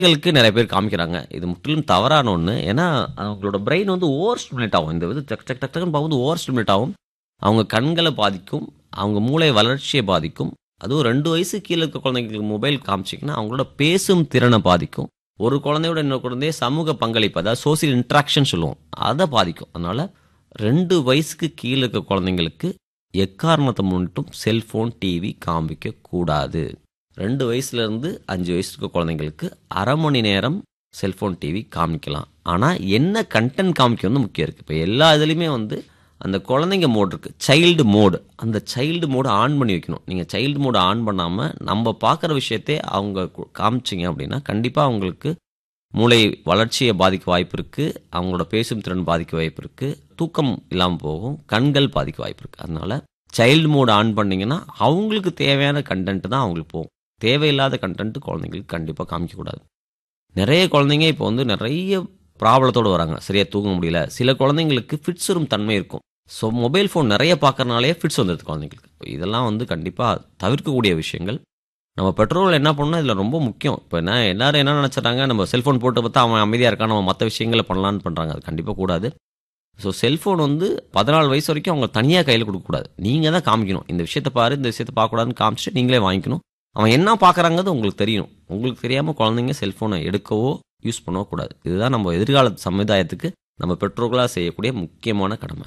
களுக்கு நிறைய பேர் காமிக்கிறாங்க இது முற்றிலும் தவறான ஒன்று ஏன்னா அவங்களோட பிரெயின் வந்து ஓவர் ஸ்டிமுலேட் ஆகும் இந்த இது டக் டக் டக் டக்குன்னு பார்க்கும்போது ஓவர் ஸ்டிமுலேட் ஆகும் அவங்க கண்களை பாதிக்கும் அவங்க மூளை வளர்ச்சியை பாதிக்கும் அதுவும் ரெண்டு வயசு கீழே இருக்க குழந்தைங்களுக்கு மொபைல் காமிச்சிங்கன்னா அவங்களோட பேசும் திறனை பாதிக்கும் ஒரு குழந்தையோட இன்னொரு குழந்தைய சமூக பங்களிப்பு அதாவது சோசியல் இன்ட்ராக்ஷன் சொல்லுவோம் அதை பாதிக்கும் அதனால ரெண்டு வயசுக்கு கீழே இருக்க குழந்தைங்களுக்கு எக்காரணத்தை முன்னிட்டும் செல்ஃபோன் டிவி காமிக்க கூடாது ரெண்டு வயசுல இருந்து அஞ்சு வயசு இருக்க குழந்தைங்களுக்கு அரை மணி நேரம் செல்ஃபோன் டிவி காமிக்கலாம் ஆனால் என்ன கண்டென்ட் காமிக்கணும்னு முக்கியம் இருக்குது இப்போ எல்லா இதுலேயுமே வந்து அந்த குழந்தைங்க மோட் இருக்குது சைல்டு மோடு அந்த சைல்டு மோடு ஆன் பண்ணி வைக்கணும் நீங்கள் சைல்டு மோடு ஆன் பண்ணாமல் நம்ம பார்க்குற விஷயத்தை அவங்க கு- காமிச்சிங்க அப்படின்னா கண்டிப்பாக அவங்களுக்கு மூளை வளர்ச்சியை பாதிக்க வாய்ப்பு இருக்குது அவங்களோட பேசும் திறன் பாதிக்க வாய்ப்பு இருக்குது தூக்கம் இல்லாமல் போகும் கண்கள் பாதிக்க வாய்ப்பு இருக்குது அதனால சைல்டு மோட் ஆன் பண்ணீங்கன்னா அவங்களுக்கு தேவையான கண்டென்ட் தான் அவங்களுக்கு போகும் தேவையில்லாத கண்டென்ட் குழந்தைங்களுக்கு கண்டிப்பாக காமிக்கக்கூடாது நிறைய குழந்தைங்க இப்போ வந்து நிறைய ப்ராப்ளத்தோடு வராங்க சரியாக தூங்க முடியல சில குழந்தைங்களுக்கு ஃபிட்ஸ் வரும் தன்மை இருக்கும் ஸோ மொபைல் ஃபோன் நிறைய பார்க்கறனாலே ஃபிட்ஸ் வந்துடுது குழந்தைங்களுக்கு இப்போ இதெல்லாம் வந்து கண்டிப்பாக தவிர்க்கக்கூடிய விஷயங்கள் நம்ம பெட்ரோல் என்ன பண்ணணும் இதில் ரொம்ப முக்கியம் இப்போ என்ன எல்லாரும் என்ன நினச்சிட்றாங்க நம்ம செல்ஃபோன் போட்டு பார்த்தா அவன் அமைதியாக இருக்கான் நம்ம மற்ற விஷயங்களை பண்ணலான்னு பண்ணுறாங்க அது கண்டிப்பாக கூடாது ஸோ செல்ஃபோன் வந்து பதினாலு வயசு வரைக்கும் அவங்க தனியாக கையில் கொடுக்கக்கூடாது நீங்கள் தான் காமிக்கணும் இந்த விஷயத்தை பாரு இந்த விஷயத்தை பார்க்கக்கூடாதுன்னு காமிச்சிட்டு நீங்களே வாங்கிக்கணும் அவன் என்ன பார்க்குறாங்கிறது உங்களுக்கு தெரியணும் உங்களுக்கு தெரியாமல் குழந்தைங்க செல்ஃபோனை எடுக்கவோ யூஸ் பண்ணவோ கூடாது இதுதான் நம்ம எதிர்கால சமுதாயத்துக்கு நம்ம பெற்றோர்களாக செய்யக்கூடிய முக்கியமான கடமை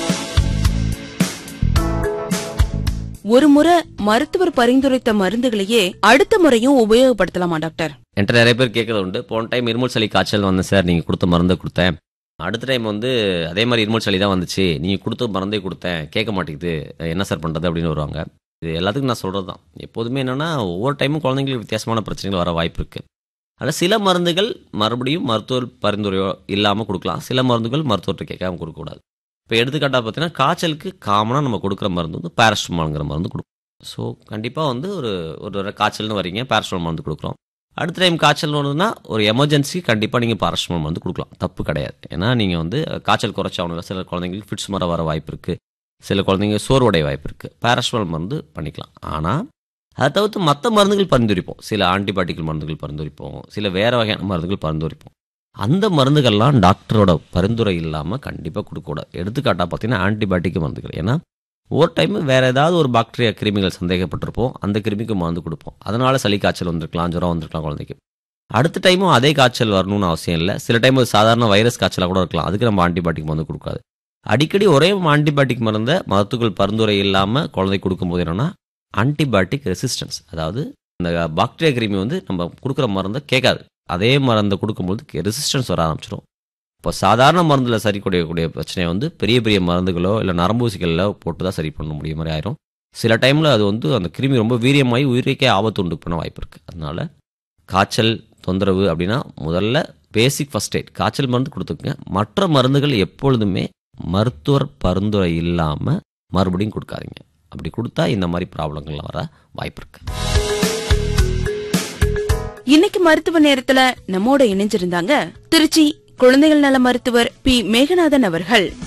ஒரு முறை மருத்துவர் பரிந்துரைத்த மருந்துகளையே அடுத்த முறையும் உபயோகப்படுத்தலாமா டாக்டர் என்கிட்ட நிறைய பேர் கேட்கறது உண்டு போன டைம் இருமல் சளி காய்ச்சல் வந்தேன் சார் நீங்கள் கொடுத்த மருந்தை கொடுத்தேன் அடுத்த டைம் வந்து அதே மாதிரி இருமல் சளி தான் வந்துச்சு நீங்கள் கொடுத்த மருந்தே கொடுத்தேன் கேட்க மாட்டேங்குது என்ன சார் பண்ணுறது அப்படின்னு வருவாங்க இது எல்லாத்துக்கும் நான் சொல்கிறது தான் எப்போதுமே என்னென்னா ஒவ்வொரு டைமும் குழந்தைங்களுக்கு வித்தியாசமான பிரச்சனைகள் வர வாய்ப்பு இருக்குது அதில் சில மருந்துகள் மறுபடியும் மருத்துவர் பரிந்துரையோ இல்லாமல் கொடுக்கலாம் சில மருந்துகள் மருத்துவர்கிட்ட கேட்காம கொடுக்கக்கூடாது இப்போ எடுத்துக்காட்டாக பார்த்தீங்கன்னா காய்ச்சலுக்கு காமனாக நம்ம கொடுக்குற மருந்து வந்து பேரஸ்டமால்ங்கிற மருந்து கொடுக்கும் ஸோ கண்டிப்பாக வந்து ஒரு ஒரு காய்ச்சல்னு வரீங்க பேரஸ்டமால் மருந்து கொடுக்குறோம் அடுத்த டைம் காய்ச்சல் வருதுன்னா ஒரு எமர்ஜென்சி கண்டிப்பாக நீங்கள் பாரஸ்டமால் மருந்து கொடுக்கலாம் தப்பு கிடையாது ஏன்னா நீங்கள் வந்து காய்ச்சல் குறைச்சாகணும் சில குழந்தைங்களுக்கு ஃபிட்ஸ் மர வர வாய்ப்பு இருக்குது சில குழந்தைங்க சோர்வடைய வாய்ப்பு இருக்குது பேரஸ்டமால் மருந்து பண்ணிக்கலாம் ஆனால் அதை தவிர்த்து மற்ற மருந்துகள் பரிந்துரைப்போம் சில ஆன்டிபயோட்டிக்கல் மருந்துகள் பரிந்துரைப்போம் சில வேறு வகையான மருந்துகள் பரிந்துரைப்போம் அந்த மருந்துகள்லாம் டாக்டரோட பரிந்துரை இல்லாமல் கண்டிப்பாக கொடுக்கக்கூடாது எடுத்துக்காட்டாக பார்த்தீங்கன்னா ஆன்டிபயோட்டிக் மருந்துகள் ஏன்னா ஒவ்வொரு டைம் வேறு ஏதாவது ஒரு பாக்டீரியா கிருமிகள் சந்தேகப்பட்டிருப்போம் அந்த கிருமிக்கு மருந்து கொடுப்போம் அதனால சளி காய்ச்சல் வந்திருக்கலாம் ஜுரம் வந்திருக்கலாம் குழந்தைக்கு அடுத்த டைமும் அதே காய்ச்சல் வரணும்னு அவசியம் இல்லை சில டைம் ஒரு சாதாரண வைரஸ் காய்ச்சலாக கூட இருக்கலாம் அதுக்கு நம்ம ஆன்டிபயோட்டிக் மருந்து கொடுக்காது அடிக்கடி ஒரே ஆன்டிபயோட்டிக் மருந்தை மருத்துவர்கள் பரிந்துரை இல்லாமல் குழந்தை கொடுக்கும்போது என்னன்னா ஆன்டிபயோட்டிக் ரெசிஸ்டன்ஸ் அதாவது இந்த பாக்டீரியா கிருமி வந்து நம்ம கொடுக்குற மருந்தை கேட்காது அதே மருந்தை கொடுக்கும்போது ரெசிஸ்டன்ஸ் வர ஆரம்பிச்சிடும் இப்போ சாதாரண மருந்தில் சரி கூடிய பிரச்சனையை வந்து பெரிய பெரிய மருந்துகளோ இல்லை நரம்பூசிகளில் போட்டு தான் சரி பண்ண முடிய மாதிரி ஆயிரும் சில டைமில் அது வந்து அந்த கிருமி ரொம்ப வீரியமாகி உயிருக்கே ஆபத்து உண்டு பண்ண வாய்ப்பு இருக்குது அதனால காய்ச்சல் தொந்தரவு அப்படின்னா முதல்ல பேசிக் ஃபர்ஸ்ட் எய்ட் காய்ச்சல் மருந்து கொடுத்துக்குங்க மற்ற மருந்துகள் எப்பொழுதுமே மருத்துவர் பரிந்துரை இல்லாமல் மறுபடியும் கொடுக்காதீங்க அப்படி கொடுத்தா இந்த மாதிரி ப்ராப்ளங்கள்லாம் வர வாய்ப்பு இருக்கு இன்னைக்கு மருத்துவ நேரத்துல நம்மோட இணைஞ்சிருந்தாங்க திருச்சி குழந்தைகள் நல மருத்துவர் பி மேகநாதன் அவர்கள்